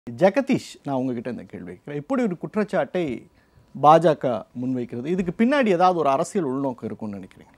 ஜெகதீஷ் நான் உங்ககிட்ட இந்த கேள்வி வைக்கிறேன் இப்படி ஒரு குற்றச்சாட்டை பாஜக முன்வைக்கிறது இதுக்கு பின்னாடி ஏதாவது ஒரு அரசியல் உள்நோக்கம் இருக்கும்னு நினைக்கிறீங்க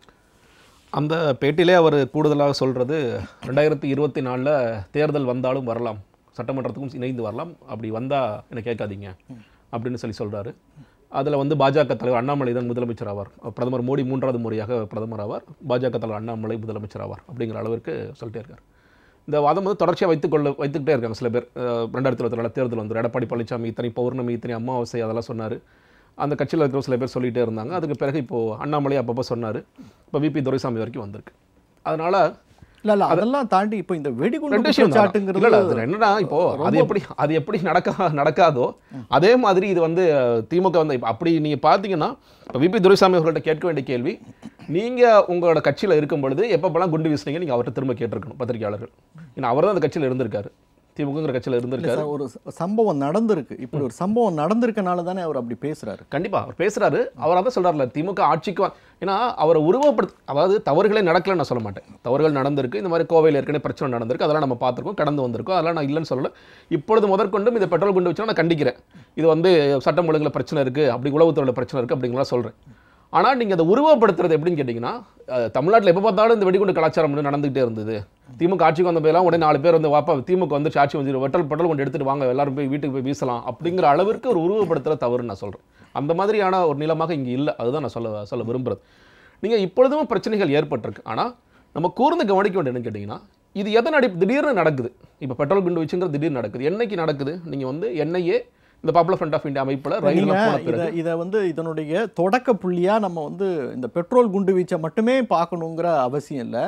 அந்த பேட்டியிலே அவர் கூடுதலாக சொல்கிறது ரெண்டாயிரத்தி இருபத்தி நாலில் தேர்தல் வந்தாலும் வரலாம் சட்டமன்றத்துக்கும் இணைந்து வரலாம் அப்படி வந்தால் என்னை கேட்காதீங்க அப்படின்னு சொல்லி சொல்கிறாரு அதில் வந்து பாஜக தலைவர் அண்ணாமலை தான் முதலமைச்சர் ஆவார் பிரதமர் மோடி மூன்றாவது முறையாக பிரதமர் ஆவார் பாஜக தலைவர் அண்ணாமலை முதலமைச்சர் ஆவார் அப்படிங்கிற அளவிற்கு சொல்லிட்டே இருக்கார் இந்த வாதம் வந்து தொடர்ச்சியாக வைத்துக்கொள்ள வைத்துக்கிட்டே இருக்காங்க சில பேர் அஹ், ரெண்டாயிரத்தி இருபத்தி நாலு தேர்தல் வந்து எடப்பாடி பழனிசாமி இத்தனை பௌர்ணமி இத்தனை அமாவாசை அதெல்லாம் சொன்னார் அந்த கட்சியில் இருக்கிற சில பேர் சொல்லிகிட்டே இருந்தாங்க அதுக்கு பிறகு இப்போது அண்ணாமலை அப்பப்போ சொன்னார் இப்போ விபி துரைசாமி வரைக்கும் வந்திருக்கு அதனால இல்ல இல்ல அதெல்லாம் தாண்டி இப்போ இந்த வெடிகுண்டு ரெண்டு விஷயம் தான். இல்ல, இல்ல, குற்றச்சாட்டுங்கிறது அதுல என்னன்னா இப்போ அது எப்படி அது எப்படி நடக்கா நடக்காதோ அதே மாதிரி இது வந்து அஹ், திமுக வந்து இப்ப அப்படி நீங்க பாத்தீங்கன்னா இப்போ விபி துரைசாமி அவர்கள்ட்ட கேட்க வேண்டிய கேள்வி நீங்க உங்களோட கட்சியில இருக்கும் பொழுது எப்பப்பெல்லாம் குண்டு வீசுனீங்க நீங்க அவர்கிட்ட திரும்ப கேட்டிருக்கணும் பத்திரிகையாளர்கள் ஏன்னா அவர் தான் அந்த கட்சியில இருந்திருக்காரு திமுகங்கிற கட்சியில இல்ல இருந்திருக்காரு சார், ஒரு ச- சம்பவம் நடந்திருக்கு இப்படி ஒரு சம்பவம் நடந்திருக்கனால தானே அவர் அப்படி பேசுறாரு கண்டிப்பா அவர் பேசுறாரு அவர் அதான் சொல்றாருல திமுக ஆட்சிக்கு வ- ஏன்னா அவரை உருவப்படுத்த அதாவது தவறுகளே நடக்கலன்னு நான் சொல்ல மாட்டேன் தவறுகள் நடந்திருக்கு இந்த மாதிரி கோவையில் ஏற்கனவே பிரச்சனை நடந்திருக்கு அதெல்லாம் நம்ம பார்த்துருக்கோம் கடந்து வந்திருக்கோம் அதெல்லாம் நான் இல்லைன்னு சொல்லல இப்பொழுது முதற்கொண்டும் இந்த பெட்ரோல் குண்டு வச்சு நான் கண்டிக்கிறேன் இது வந்து சட்டம் ஒழுங்குல பிரச்சனை இருக்கு அப்படி உளவுத்துறையில் பிரச்சனை இருக்கு அப்படிங்கலாம் சொல்றேன் ஆனால் நீங்கள் அதை உருவப்படுத்துறது எப்படின்னு கேட்டிங்கன்னா தமிழ்நாட்டில் எப்போ பார்த்தாலும் இந்த வெடிகுண்டு கலாச்சாரம் வந்து நடந்துகிட்டே இருந்தது திமுக ஆட்சிக்கு வந்த போயெல்லாம் உடனே நாலு பேர் வந்து வாப்பா திமுக வந்து ஆட்சி வந்து வெட்டல் பெட்ரோல் கொண்டு எடுத்துட்டு வாங்க எல்லாரும் போய் வீட்டுக்கு போய் வீசலாம் அப்படிங்கிற அளவிற்கு ஒரு உருவப்படுத்துகிற தவறுன்னு நான் சொல்கிறேன் அந்த மாதிரியான ஒரு நிலமாக இங்கே இல்லை அதுதான் நான் சொல்ல சொல்ல விரும்புறது நீங்கள் இப்பொழுதும் பிரச்சனைகள் ஏற்பட்டிருக்கு ஆனால் நம்ம கூர்ந்து கவனிக்க வேண்டிய என்னன்னு கேட்டிங்கன்னா இது எதன் அடி திடீர்னு நடக்குது இப்போ பெட்ரோல் குண்டு வச்சுங்கிறது திடீர்னு நடக்குது என்னைக்கு நடக்குது நீங்கள் வந்து என்ஐஏ இந்த பாப்புலர் ஃப்ரண்ட் ஆஃப் இந்தியா அமைப்பில் நீங்க ரயிலில் போன இத பிறகு இத வந்து இதனுடைய தொடக்க புள்ளியா நம்ம வந்து இந்த பெட்ரோல் குண்டு வீச்சை மட்டுமே பார்க்கணுங்கிற அவசியம் இல்லை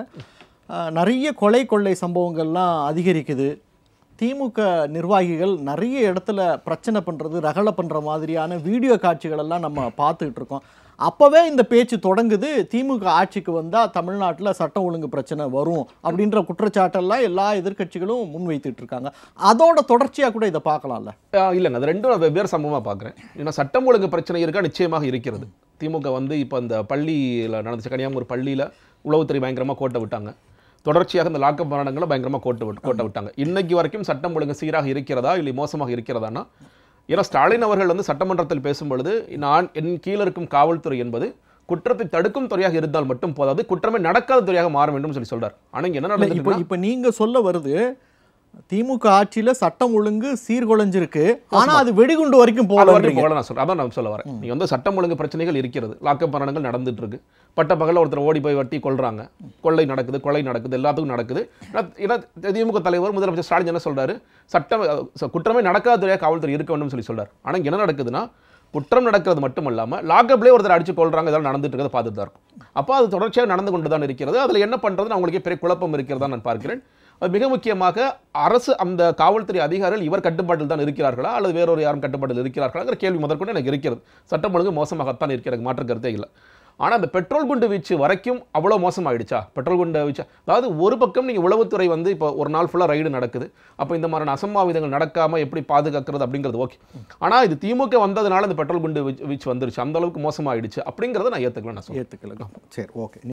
நிறைய கொலை கொள்ளை சம்பவங்கள்லாம் அதிகரிக்குது திமுக நிர்வாகிகள் நிறைய இடத்துல பிரச்சனை பண்றது ரகலை பண்ற மாதிரியான வீடியோ காட்சிகள் எல்லாம் நம்ம பார்த்துக்கிட்டு இருக்கோம் அப்பவே இந்த பேச்சு தொடங்குது திமுக ஆட்சிக்கு வந்தா தமிழ்நாட்டுல சட்டம் ஒழுங்கு பிரச்சனை வரும் அப்படின்ற குற்றச்சாட்டெல்லாம் எல்லா எதிர்க்கட்சிகளும் முன்வைத்துட்டு இருக்காங்க அதோட தொடர்ச்சியா கூட இதை பார்க்கலாம்ல ஆஹ் இல்லைங்க அது ரெண்டும் நான் வெவ்வேறு சம்பவமாக பார்க்குறேன் ஏன்னா சட்டம் ஒழுங்கு பிரச்சனை இருக்கா நிச்சயமாக இருக்கிறது திமுக வந்து இப்போ இந்த பள்ளியில் நடந்துச்சு கன்னியாகுமரி பள்ளியில் உளவுத்துறை பயங்கரமாக கோட்டை விட்டாங்க தொடர்ச்சியாக இந்த லாக்கப் மரணங்களை பயங்கரமாக கோட்டை விட்டு கோட்டை விட்டாங்க இன்னைக்கு வரைக்கும் சட்டம் ஒழுங்கு சீராக இருக்கிறதா இல்லை மோசமாக இருக்கிறதானா ஏன்னா ஸ்டாலின் அவர்கள் வந்து சட்டமன்றத்தில் பேசும்பொழுது நான் என் கீழ இருக்கும் காவல்துறை என்பது குற்றத்தை தடுக்கும் துறையாக இருந்தால் மட்டும் போதாது குற்றமே நடக்காத துறையாக மாற வேண்டும் சொல்லி சொல்றார் ஆனா இங்க என்ன இல்ல, இப்போ நடந்துருக்கு இப்போ நீங்க சொல்ல வருது திமுக ஆட்சியில சட்டம் ஒழுங்கு சீர்குலைஞ்சிருக்கு ஆனா அது வெடிகுண்டு வரைக்கும் அது வரைக்கும் போகல போல நான் சொல்றேன் அதான் நான் சொல்ல வரேன் நீங்க வந்து சட்டம் ஒழுங்கு பிரச்சனைகள் இருக்கிறது லாக்கப் மரணங்கள் நடந்துட்டு இருக்கு பட்ட பகல்ல ஒருத்தர் ஓடி போய் வட்டி கொள்றாங்க கொள்ளை நடக்குது கொலை நடக்குது எல்லாத்துக்கும் நடக்குது ஏன்னா- ஏன்னா திமுக தலைவர் முதலமைச்சர் ஸ்டாலின் என்ன சொல்றாரு சட்டம் அஹ், ச- குற்றமே நடக்காத துறையாக காவல்துறை இருக்க வேண்டும் சொல்லி சொல்றாரு ஆனா இங்க என்ன நடக்குதுன்னா குற்றம் நடக்கிறது மட்டும் இல்லாம லாக்கப்லேயே ஒருத்தர் அடிச்சு கொள்றாங்க இதெல்லாம் நடந்துட்டு இருக்கிறத பார்த்துட்டு தான் இருக்கும் அப்போ அது தொடர்ச்சியாக நடந்து கொண்டு தான் இருக்கிறது அதுல என்ன பண்றதுன்னு அவங்களுக்கே பெரிய குழப்பம் இருக்கிறதா நான் பார்க்கிறேன் அது மிக முக்கியமாக அரசு அந்த காவல்துறை அதிகாரிகள் இவர் கட்டுப்பாட்டில் தான் இருக்கிறார்களா அல்லது வேறொரு யாரும் கட்டுப்பாட்டில் இருக்கிறார்களாங்கிற கேள்வி முதற்கொண்டு எனக்கு இருக்கிறது சட்டம் ஒழுங்கு மோசமாகத்தான் இருக்கிற எனக்கு மாற்று கருத்தே இல்லை ஆனால் அந்த பெட்ரோல் குண்டு வீச்சு வரைக்கும் அவ்வளோ மோசமாயிடுச்சா பெட்ரோல் குண்டு வீச்சு அதாவது ஒரு பக்கம் நீங்கள் உளவுத்துறை வந்து இப்போ ஒரு நாள் ஃபுல்லாக ரைடு நடக்குது அப்போ இந்த மாதிரியான அசம்பாவிதங்கள் நடக்காமல் எப்படி பாதுகாக்கிறது அப்படிங்கிறது ஓகே ஆனால் இது திமுக வந்ததுனால இந்த பெட்ரோல் குண்டு வீச்சு வீச்சு வந்துருச்சு அந்த அளவுக்கு மோசமாயிடுச்சு அப்படிங்கிறத நான் ஏற்றுக்கலாம் நான் சொல்றேன் ஏத்துக்கல சரி ஓகே